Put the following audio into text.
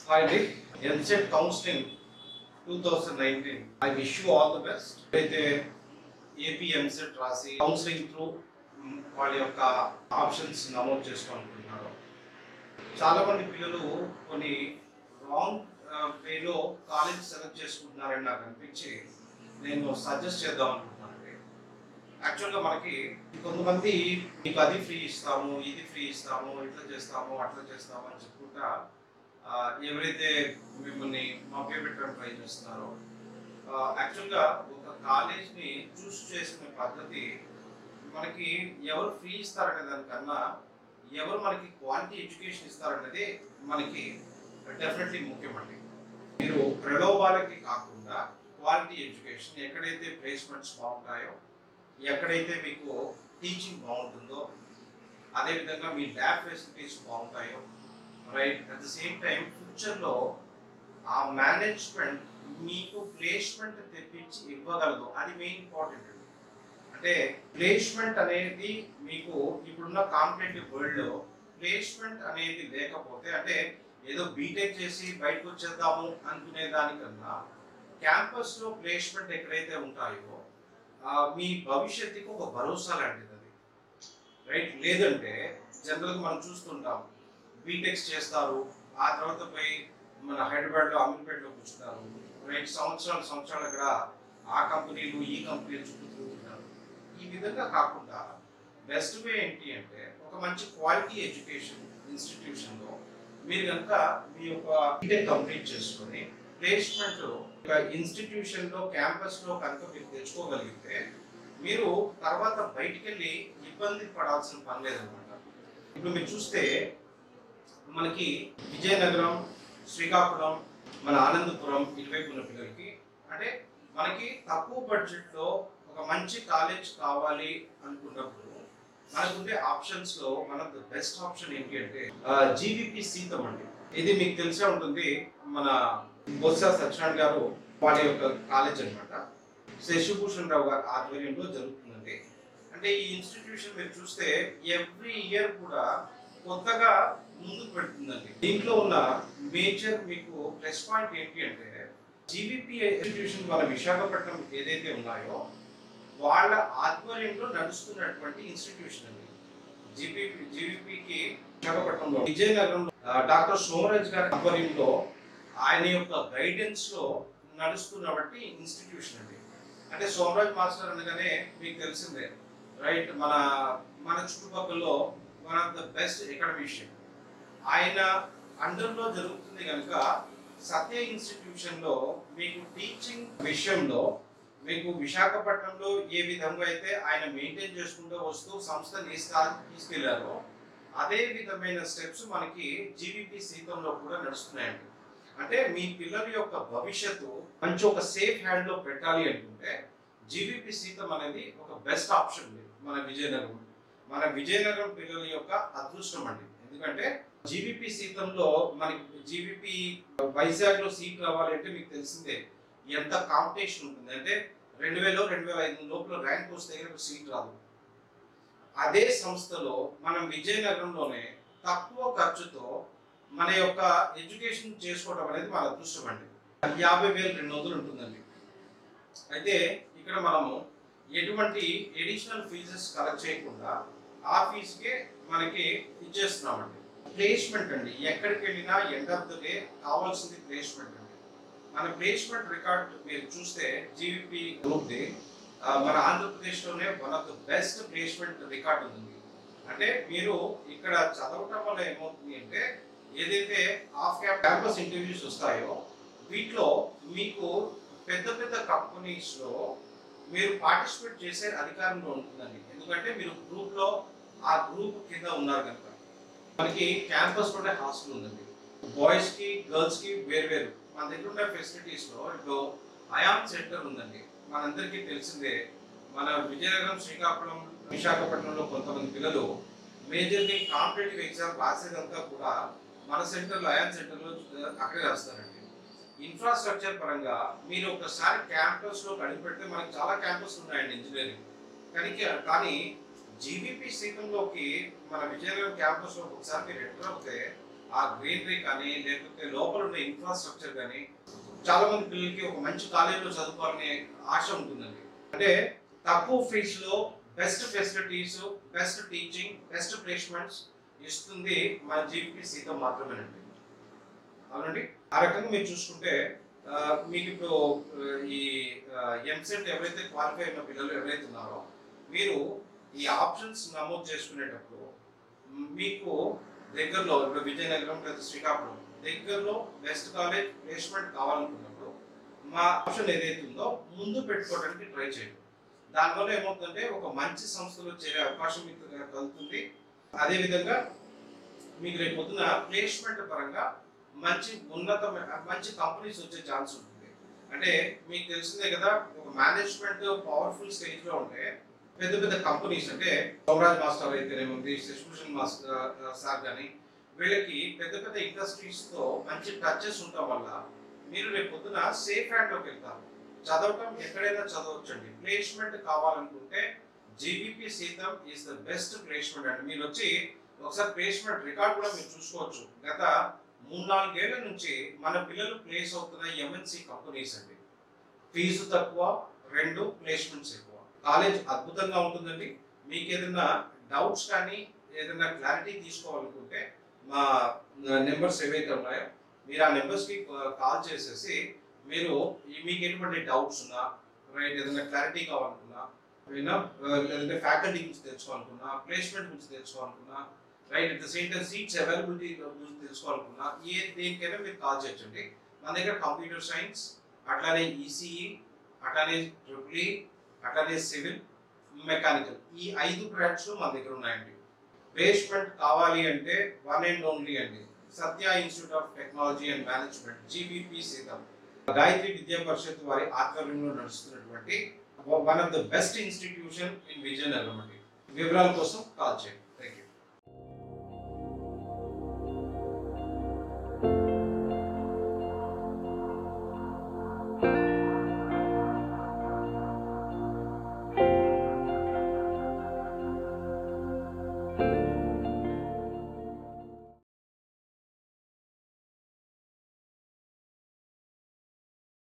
Hi Dick, EAMCET counselling two thousand nineteen I wish you all the best అయితే AP EAMCET రాసి counselling through వాళ్ళ యొక్క options నమోదు చేసుకోవాలనుకుంటున్నారు చాలా మంది పిల్లలు కొన్ని రాంగ్ వేలో కాలేజ్ సెలెక్ట్ చేసుకుంటున్నారని నాకు అనిపించి నేను సజెస్ట్ చేద్దాం అనుకుంటున్నాను యాక్చువల్గా మనకి కొంతమంది మీకు అది ఫ్రీ ఇస్తాము ఇది ఫ్రీ ఇస్తాము ఇట్లా చేస్తాము అట్లా చేస్తాము అని చెప్పుకుంటా ఆ, ఎవరైతే మిమ్మల్ని మభ్యపెట్టడం ట్రై చేస్తున్నారో యాక్చువల్గా ఒక కాలేజ్ని చూస్ చేసుకునే పద్ధతి మనకి ఎవరు ఫ్రీ ఇస్తారనే దానికన్నా ఎవరు మనకి క్వాలిటీ ఎడ్యుకేషన్ ఇస్తారనేది మనకి డెఫినెట్లీ ముఖ్యమండి మీరు ప్రలోభాలకి కాకుండా క్వాలిటీ ఎడ్యుకేషన్ ఎక్కడైతే ప్లేస్మెంట్స్ బాగుంటాయో ఎక్కడైతే మీకు టీచింగ్ బాగుంటుందో అదేవిధంగా మీ ల్యాబ్ ఫెసిలిటీస్ బాగుంటాయో right at the same time ఫ్యూచర్లో ఆ మేనేజ్మెంట్ మీకు ప్లేస్మెంట్ తెప్పించి ఇవ్వగలదు అది మెయిన్ ఇంపార్టెంట్ అండి అంటే ప్లేస్మెంట్ అనేది మీకు ఇప్పుడున్న కాంపిటేటివ్ వరల్డ్లో ప్లేస్మెంట్ అనేది లేకపోతే అంటే ఏదో బీటెక్ చేసి బయటకు వచ్చేద్దాము అనుకునే దానికన్నా క్యాంపస్లో ప్లేస్మెంట్ ఎక్కడైతే ఉంటాయో ఆ, మీ భవిష్యత్తుకి ఒక భరోసా లాంటిది అది రైట్ లేదంటే జనరల్గా మనం చూస్తుంటాం బీటెక్స్ చేస్తారు ఆ తర్వాత పోయి మన హైదరాబాద్లో అమీర్పేటలో కూర్చుంటారు రైట్ సంవత్సరాలు సంవత్సరాలు అక్కడ ఆ కంపెనీలు ఈ కంపెనీలు చుట్టూ తిరుగుతుంటారు ఈ విధంగా కాకుండా బెస్ట్ వే ఏంటి అంటే ఒక మంచి క్వాలిటీ ఎడ్యుకేషన్ ఇన్స్టిట్యూషన్లో మీరు కనుక మీ యొక్క బీటెక్ కంప్లీట్ చేసుకొని ప్లేస్మెంట్ ఒక ఇన్స్టిట్యూషన్లో క్యాంపస్లో కనుక మీరు తెచ్చుకోగలిగితే మీరు తర్వాత బయటికి వెళ్ళి ఇబ్బంది పడాల్సిన పని లేదనమాట ఇప్పుడు మీరు చూస్తే మనకి విజయనగరం శ్రీకాకుళం మన ఆనందపురం ఇటువైపు ఉన్న పిల్లలకి అంటే మనకి తక్కువ బడ్జెట్లో ఒక మంచి కాలేజ్ కావాలి అనుకున్నప్పుడు మనకుండే ఆప్షన్స్ లో one of the best option ఏంటి అంటే జీవీపీ సీతం అండి ఇది మీకు తెలిసే ఉంటుంది మన బొత్స సత్యనారాయణ గారు వారి యొక్క కాలేజ్ అన్నమాట శశిభూషణ్ రావు గారి ఆధ్వర్యంలో జరుగుతుందండి అంటే ఈ ఇన్స్టిట్యూషన్ మీరు చూస్తే ఎవ్రీ ఇయర్ కూడా కొత్తగా ముందుకు పెడుతుందండి దీంట్లో ఉన్న మేజర్ మీకు ప్లస్ పాయింట్ ఏంటి అంటే జీవీపీ ఇన్స్టిట్యూషన్ మన విశాఖపట్నం ఏదైతే ఉన్నాయో వాళ్ళ ఆధ్వర్యంలో నడుస్తున్నటువంటి ఇన్స్టిట్యూషన్ అండి జీపీపీ జీవీపీకి విశాఖపట్నంలో విజయనగరంలో ఆ, డాక్టర్ సోమరాజ్ గారి ఆధ్వర్యంలో ఆయన యొక్క గైడెన్స్ లో నడుస్తున్నటువంటి ఇన్స్టిట్యూషన్ అండి అంటే సోమరాజ్ మాస్టర్ అనగానే మీకు తెలిసిందే రైట్ మన మన చుట్టుపక్కల one of the best academician ఆయన అండర్లో జరుగుతుంది కనుక సత్య ఇన్స్టిట్యూషన్ లో మీకు టీచింగ్ విషయంలో మీకు విశాఖపట్నంలో ఏ విధంగా అయితే ఆయన మెయింటైన్ చేసుకుంటూ వస్తూ సంస్థని ఏ స్థాయికి తీసుకెళ్లారో అదే విధమైన స్టెప్స్ మనకి జీవీపీ సీతంలో కూడా నడుస్తున్నాయండి అంటే మీ పిల్లల యొక్క భవిష్యత్తు మంచి ఒక సేఫ్ హ్యాండ్ లో పెట్టాలి అనుకుంటే జీవీపీ సీతం అనేది ఒక బెస్ట్ ఆప్షన్ అండి మన విజయనగరం మన విజయనగరం పిల్లల యొక్క అదృష్టం అండి ఎందుకంటే జీవీపీ సీతంలో మనకి జీవీపీ వైజాగ్ లో సీట్ రావాలంటే మీకు తెలిసిందే ఎంత కాంపిటీషన్ ఉంటుంది అంటే రెండు వేల రెండు వేల ఐదు లోపల ర్యాంక్ వస్తే ఒక సీట్ రాదు అదే సంస్థలో మనం విజయనగరంలోనే తక్కువ ఖర్చుతో మన యొక్క ఎడ్యుకేషన్ చేసుకోవడం అనేది మన అదృష్టం అండి యాభై వేలు రెండు వందలు ఉంటుందండి అయితే ఇక్కడ మనము ఎటువంటి ఎడిషనల్ ఫీజెస్ కలెక్ట్ చేయకుండా ఆ ఫీజుకే మనకి ఇచ్చేస్తున్నామండి ప్లేస్మెంట్ అండి ఎక్కడికి వెళ్ళినా ఎండ్ ఆఫ్ ద డే కావాల్సింది ప్లేస్మెంట్ అండి మన ప్లేస్మెంట్ రికార్డ్ మీరు చూస్తే జీవీపీ గ్రూప్ది ఆ, మన ఆంధ్రప్రదేశ్లోనే one of the best placement record ఉంది అంటే మీరు ఇక్కడ చదవటం వల్ల ఏమవుతుంది అంటే ఏదైతే ఆఫ్ క్యాంపస్ ఇంటర్వ్యూస్ వస్తాయో వీటిలో మీకు పెద్ద పెద్ద కంపెనీస్లో మీరు పార్టిసిపేట్ చేసే అధికారంలో ఉంటుందండి ఎందుకంటే మీరు గ్రూప్లో ఆ గ్రూప్ కింద ఉన్నారు కనుక మనకి క్యాంపస్లోనే హాస్టల్ ఉందండి బాయ్స్కి గర్ల్స్కి వేరు వేరు మన దగ్గర ఉన్న ఫెసిలిటీస్లో ఇప్పుడు అయామ్ సెంటర్ ఉందండి మనందరికీ తెలిసిందే మన విజయనగరం శ్రీకాకుళం విశాఖపట్నంలో కొంతమంది పిల్లలు మేజర్లీ కాంపిటేటివ్ ఎగ్జామ్ రాసేదంతా కూడా మన సెంటర్లో అయాన్ సెంటర్లో అక్కడే రాస్తారండి ఇన్ఫ్రాస్ట్రక్చర్ పరంగా మీరు ఒకసారి క్యాంపస్ లో పెడితే మనకి చాలా క్యాంపస్ ఉన్నాయండి ఇంజనీరింగ్ కానీ కానీ జీవీపీ సీతంలోకి మన విజయనగరం క్యాంపస్ లో ఒకసారి మీరు ఎంటర్ అవుతే ఆ గ్రీనరీ కానీ లేకపోతే లోపల ఉన్న ఇన్ఫ్రాస్ట్రక్చర్ కానీ చాలా మంది పిల్లలకి ఒక మంచి కాలేజీలో చదువుకోవాలనే ఆశ ఉంటుందండి అంటే తక్కువ ఫీజులో best facilities best teaching best placements ఇస్తుంది మన జీపీ సీత మాత్రమేనండి అవునండి ఆ రకంగా మీరు చూసుకుంటే ఆ, మీకు ఇప్పుడు ఆ, ఈ ఎంసెట్ ఎవరైతే క్వాలిఫై అయిన పిల్లలు ఎవరైతే ఉన్నారో మీరు ఈ ఆప్షన్స్ నమోదు చేసుకునేటప్పుడు మ్, మీకు దగ్గరలో ఇప్పుడు విజయనగరం లేదా శ్రీకాకుళం దగ్గరలో బెస్ట్ కాలేజ్ ప్లేస్మెంట్ కావాలనుకున్నప్పుడు మా ఆప్షన్ ఏదైతే ఉందో ముందు పెట్టుకోవడానికి ట్రై చేయండి దానివల్ల ఏమవుతుందంటే ఒక మంచి సంస్థలో చేరే అవకాశం మీకు కలుగుతుంది అదేవిధంగా మీకు రేపు పొద్దున ప్లేస్మెంట్ పరంగా మంచి ఉన్నతమైన మంచి కంపెనీస్ వచ్చే ఛాన్స్ ఉంటుంది అంటే మీకు తెలిసిందే కదా ఒక మేనేజ్మెంట్ పవర్ఫుల్ స్టేజ్ లో ఉంటే పెద్ద పెద్ద కంపెనీస్ అంటే సౌరాజ్ మాస్టర్ అయితేనేముంది శశిభూషణ్ మాస్టర్ సార్ కానీ వీళ్ళకి పెద్ద పెద్ద ఇండస్ట్రీస్ తో మంచి టచెస్ ఉండటం వల్ల మీరు రేపు పొద్దున సేఫ్ హ్యాండ్ లోకి వెళ్తారు చదవటం ఎక్కడైనా చదవచ్చండి ప్లేస్మెంట్ కావాలనుకుంటే GVP SITAM is the best placement అండి మీరు వచ్చి ఒకసారి ప్లేస్మెంట్ రికార్డ్ కూడా మీరు చూసుకోవచ్చు గత మూడు నాలుగేళ్ల నుంచి మన పిల్లలు ప్లేస్ అవుతున్న ఎంఎన్సి కంపెనీస్ అండి ఫీజు తక్కువ రెండు ప్లేస్మెంట్స్ ఎక్కువ కాలేజ్ అద్భుతంగా ఉంటుందండి మీకు ఏదైనా డౌట్స్ కానీ ఏదైనా క్లారిటీ తీసుకోవాలనుకుంటే మా నెంబర్స్ ఏవైతే ఉన్నాయో మీరు ఆ నెంబర్స్కి కాల్ చేసేసి మీరు ఈ- మీకు ఎటువంటి డౌట్స్ ఉన్నా రైట్ ఏదైనా క్లారిటీ కావాలనుకున్నా ఏదైనా ఆ, లేదంటే ఫ్యాకల్టీ గురించి తెలుసుకోవాలనుకున్నా ప్లేస్మెంట్ గురించి తెలుసుకోవాలనుకున్నా right at the same time seats availability గురించి తెలుసుకోవాలనుకున్నా ఏ దేనికైనా మీరు కాల్ చేయొచ్చండి మన దగ్గర కంప్యూటర్ సైన్స్ అట్లానే ఈసీఈ అట్లానే ట్రిపుల్ అట్లానే సివిల్ మెకానికల్ ఈ ఐదు బ్రాంచ్లు మన దగ్గర ఉన్నాయండి ప్లేస్మెంట్ కావాలి అంటే వన్ అండ్ ఓన్లీ అండి Satya institute of technology and management GVP SITAM Gayatri Vidya Parishad వారి ఆధ్వర్యంలో నడుస్తున్నటువంటి one of the best institution in Vizianagaram అండి వివరాల కోసం కాల్ చేయండి థ్యాంక్ యూ thank you